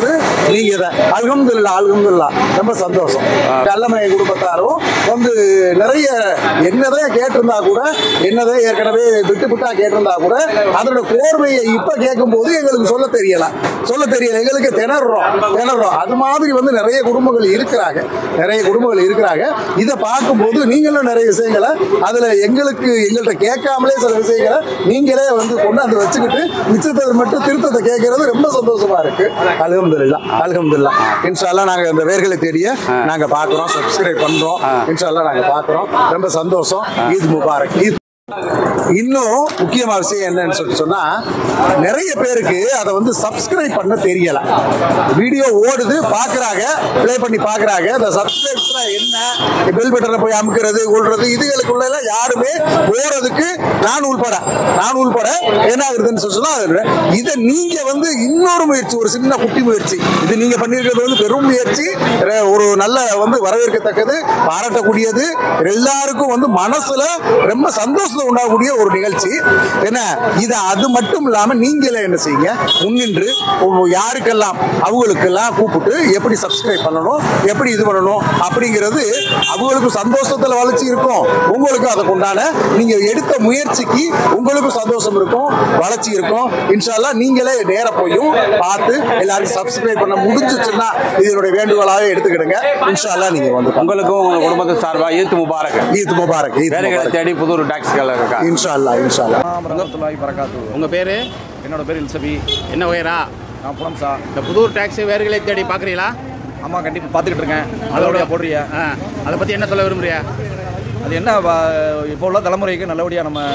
நீங்க தான் அல்ஹம்துலில்லா அல்ஹம்துலில்லா ரொம்ப சந்தோஷம் கல்லமய குடும்பத்தாரும் வந்து நிறைய என்னதான் கேட்டிருந்தா கூட என்னதான் ஏற்கனவே விட்டு விட்டா கேட்டிருந்தா கூட அதோட கோர்வையை இப்ப கேட்கும்போது எங்களுக்கு சொல்ல தெரியல சொல்ல தெரியல எங்களுக்கு திணறோம் திணறோம் அது மாதிரி வந்து நிறைய குடும்பங்கள் இருக்கிறாங்க நிறைய குடும்பங்கள் இருக்கிறாங்க இதை பார்க்கும்போது நீங்களும் நிறைய விஷயங்களை அதுல எங்களுக்கு எங்கள்கிட்ட கேட்காமலே சில விஷயங்களை நீங்களே வந்து கொண்டாந்து வச்சுக்கிட்டு மிச்சத்தை மட்டும் திருத்தத்தை கேட்கறது ரொம்ப சந்தோஷமா இருக்கு அல்ஹம்துலில்லா அல்ஹம்துலில்லா இன்ஷால்லா நாங்க இந்த வேர்களை தேடிய நாங்க பார்க்குறோம் சப்ஸ்கிரைப் பண்றோம் இன்ஷால்லா நாங்க பார்க்குறோம் ரொம்ப சந்தோஷம் ஈத் முபாரக் ஈத் இன்னும் முக்கியமான விஷயம் என்னன்னு சொல்லி சொன்னா நிறைய பேருக்கு அதை வந்து சப்ஸ்கிரைப் பண்ண தெரியல வீடியோ ஓடுது பாக்குறாங்க ப்ளே பண்ணி பாக்குறாங்க அந்த சப்ஸ்கிரைப்ஸ்னா என்ன பெல் பட்டனை போய் அமுக்கிறது கொள்றது இதுகளுக்குள்ள எல்லாம் யாருமே போறதுக்கு நான் உள்பட நான் உள்பட என்ன ஆகுதுன்னு சொல்லி சொன்னா அது இதை நீங்க வந்து இன்னொரு முயற்சி ஒரு சின்ன குட்டி முயற்சி இது நீங்க பண்ணியிருக்கிறது வந்து பெரும் முயற்சி ர- ஒரு நல்ல வந்து வரவேற்கத்தக்கது பாராட்டக்கூடியது எல்லாருக்கும் வந்து மனசுல ரொம்ப சந்தோஷத்தை உண்டாகக்கூடிய ஒரு நிகழ்ச்சி என்ன இது அது மட்டும் இல்லாம நீங்களே என்ன செய்யுங்க முன்னின்று ஒ- யாருக்கெல்லாம் அவங்களுக்கெல்லாம் கூப்பிட்டு எப்படி சப்ஸ்கிரைப் பண்ணணும் எப்படி இது பண்ணணும் அப்படிங்கிறது அவங்களுக்கும் சந்தோஷத்துல வளர்ச்சி இருக்கும் உங்களுக்கும் அதுக்கு உண்டான நீங்க எடுத்த முயற்சிக்கு உங்களுக்கும் சந்தோஷம் இருக்கும் வளர்ச்சி இருக்கும் இன்ஷால்லா நீங்களே நேர போயும் பார்த்து எல்லாருக்கும் சப்ஸ்கிரைப் பண்ண முடிஞ்சிச்சுன்னா இதனுடைய வேண்டுகோளாக எடுத்துக்கிடுங்க இன்ஷால்லா நீங்க வந்து உங்களுக்கும் உங்க குடும்பத்து சார்பா ஈத் முபாரக் ஈத் முபாரக் ஈத் வேலைகளை முபாரக். தேடி புது டாக்ஸ்கள் இருக்கா இன்ஷா அல்லா இன்ஷா அல்லா வரமத்துல்லாஹி வரகாத்து உங்க பேரு என்னோட பேர் இல்சபி என்ன வகைரா நான் புலம்சா இந்த புது டாக்ஸி வேர்களை தேடி பாக்குறீங்களா ஆமாம் கண்டிப்பாக பார்த்துக்கிட்டு இருக்கேன் நல்லபடியாக போடுறியா அதை பத்தி என்ன சொல்ல விரும்புறியா அது என்ன வ- இப்போ உள்ள தலைமுறைக்கு நல்லபடியாக நம்ம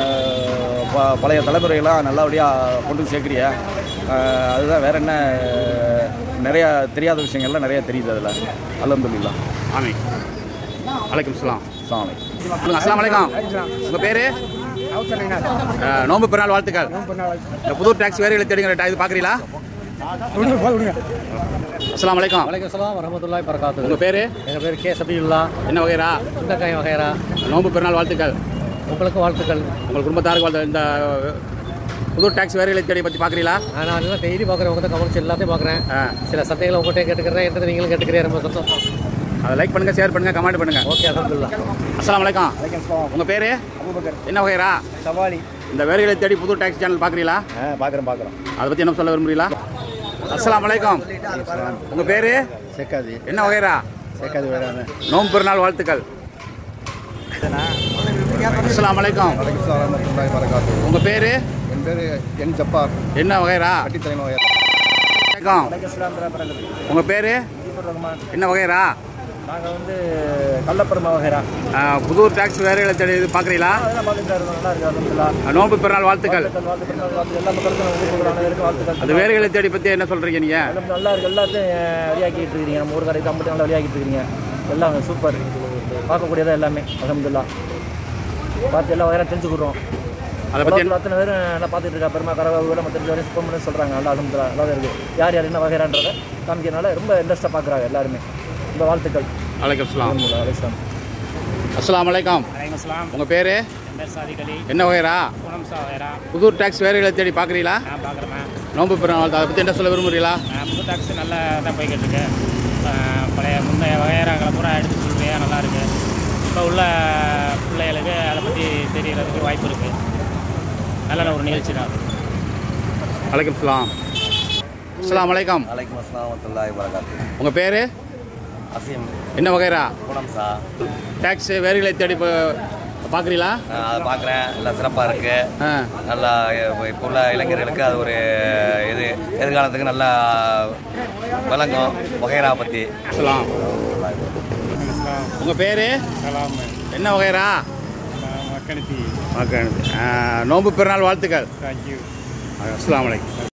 ப- பழைய தலைமுறைகளாம் நல்லபடியாக கொண்டு சேர்க்குறிய அதுதான் வேற என்ன நிறையா தெரியாத விஷயங்கள்லாம் நிறைய தெரியுது அதில் அல்ஹம்துலில்லாஹ் ஆமி வலைக்கம் சலாம் சாமி சொல்லுங்க அஸ்லாம் வலைக்கம் உங்க பேரு அஹ், நோன்பு பிறநாள் வாழ்த்துக்கள் இந்த புது டாக்ஸி வேர்களை தேடிங்கிற இது பாக்குறீங்களா அஸ்லாம் வலைக்கம் வலைக்கம் சலாம் வரமத்துல்லாய் பரகாத்து உங்க பேரு எங்கள் பேர் கே சபியுல்லா என்ன வகைரா சுண்டக்காய் வகைரா நோன்பு பிறநாள் வாழ்த்துக்கள் உங்களுக்கு வாழ்த்துக்கள் உங்கள் குடும்பத்தாருக்கு வாழ்த்து இந்த புது டாக்ஸி வேர்களை தேடி பத்தி பாக்குறீங்களா நான் எல்லாம் டெய்லி பார்க்குறேன் உங்கள்கிட்ட கவனிச்சு எல்லாத்தையும் பார்க்குறேன் சில சந்தைகளை உங்கள்கிட்ட கேட்டுக்கிறேன் என்கிட்ட நீங்களும் கேட்டுக்கிறேன் ரொம்ப சந்தோஷம் அதை லைக் பண்ணுங்க ஷேர் பண்ணுங்க கமெண்ட் பண்ணுங்க ஓகே அலமதுல்லா அஸ்லாம் வலைக்கம் உங்க பேரு என்ன வகைரா சவாலி இந்த வேர்களை தேடி புது டாக்ஸி சேனல் பாக்குறீங்களா பார்க்குறேன் பார்க்குறேன் அதை பத்தி என்ன சொல்ல விரும்புறீங்களா அஸ்லாம் வலைக்கம் உங்க பேரு சேக்காதி என்ன வகைரா சேக்காதி வேற நோம்பு பெருநாள் வாழ்த்துக்கள் அஸ்லாம் வலைக்கம் வரமத்துல்லாஹி வரகாத்து உங்க பேரு என் பேர் என் ஜப்பார் என்ன வகைரா கட்டித்தலைமை வணக்கம் உங்க பேரு என்ன வகைரா நாங்கள் வந்து கள்ளப்பெருமா வகைரா ஆ, புதூர் டாக்ஸி வேர்களை தேடி இது பாக்குறீங்களா அதெல்லாம் பார்த்துட்டு இருக்கோம் நல்லா இருக்கு அல்ஹம்துலில்லாஹ் நோம்பு பெருநாள் வாழ்த்துக்கள் வாழ்த்துக்கள் வாழ்த்துக்கள் எல்லா மக்களுக்கும் நம்ம ஊருக்கு அனைவருக்கும் வாழ்த்துக்கள் அந்த வேர்களை தேடி பத்தி என்ன சொல்றீங்க நீங்க எல்லாம் நல்லா இருக்கு எல்லாத்தையும் வெளியாக்கிட்டு இருக்கீங்க நம்ம ஊருக்காரை கம்பெனி நல்லா வெளியாக்கிட்டு இருக்கீங்க எல்லாம் சூப்பர் பார்க்கக்கூடியதா எல்லாமே அலமதுல்லா பார்த்து எல்லா வகையாக தெரிஞ்சுக்கிறோம் அதை பத்தி என்ன- அத்தனை பேரும் நல்லா பார்த்துட்டு இருக்கா பெருமா கரவை நம்ம தெரிஞ்ச வரையும் சுப்பம் பண்ணி சொல்கிறாங்க நல்லா அலமதுல்லா நல்லா இருக்கு யார் யார் என்ன வகைறான்றதை காமிக்கிறனால ரொம்ப இன்ட்ரெஸ்ட்டாக பார்க்குறாங்க எல்லாருமே ரொம்ப வாழ்த்துக்கள் வலைக்கம் அஸ்லாம் அல்ஹம்துலில்லாஹ், அலைஹிஸ்ஸலாம். அஸ்லாம் வலைக்கம் உங்க பேரு என்ன வகைரா புதூர் டாக்ஸி வேர்களை தேடி பாக்குறீங்களா நோம்பு பெருநாள் வாழ்த்து அதை பத்தி என்ன சொல்ல விரும்புறீங்களா புது டாக்ஸி நல்லா தான் போய்கிட்டு இருக்கு அஹ் பழைய முந்தைய வகையறாங்களை பூரா எடுத்து சொல்றியா நல்லா இருக்கு இப்போ உள்ள பிள்ளைகளுக்கு அதை பற்றி தெரியறதுக்கு வாய்ப்பு இருக்கு நல்ல ஒரு நிகழ்ச்சி தான் வலைக்கம் அஸ்லாம் அஸ்லாம் வலைக்கம் வலைக்கம் அஸ்லாம் வரமத்துல்லாஹி வரகாத்து உங்க பேரு அசீம் என்ன வகைரா குணம்சா டாக்ஸி வேர்களை தேடி பா- பாக்குறீங்களா நான் அதை பார்க்குறேன் எல்லாம் சிறப்பாக இருக்கு நல்லா இப்போ இப்போ உள்ள இளைஞர்களுக்கு அது ஒரு இது எதிர்காலத்துக்கு நல்லா விளங்கும் வகைரா பற்றி அஸ்லாம் உங்க பேரு என்ன வகைரா மக்களுக்கு மக்களுக்கு நோம்பு பெருநாள் வாழ்த்துக்கள் தேங்க்யூ அஸ்லாம் வலைக்கம்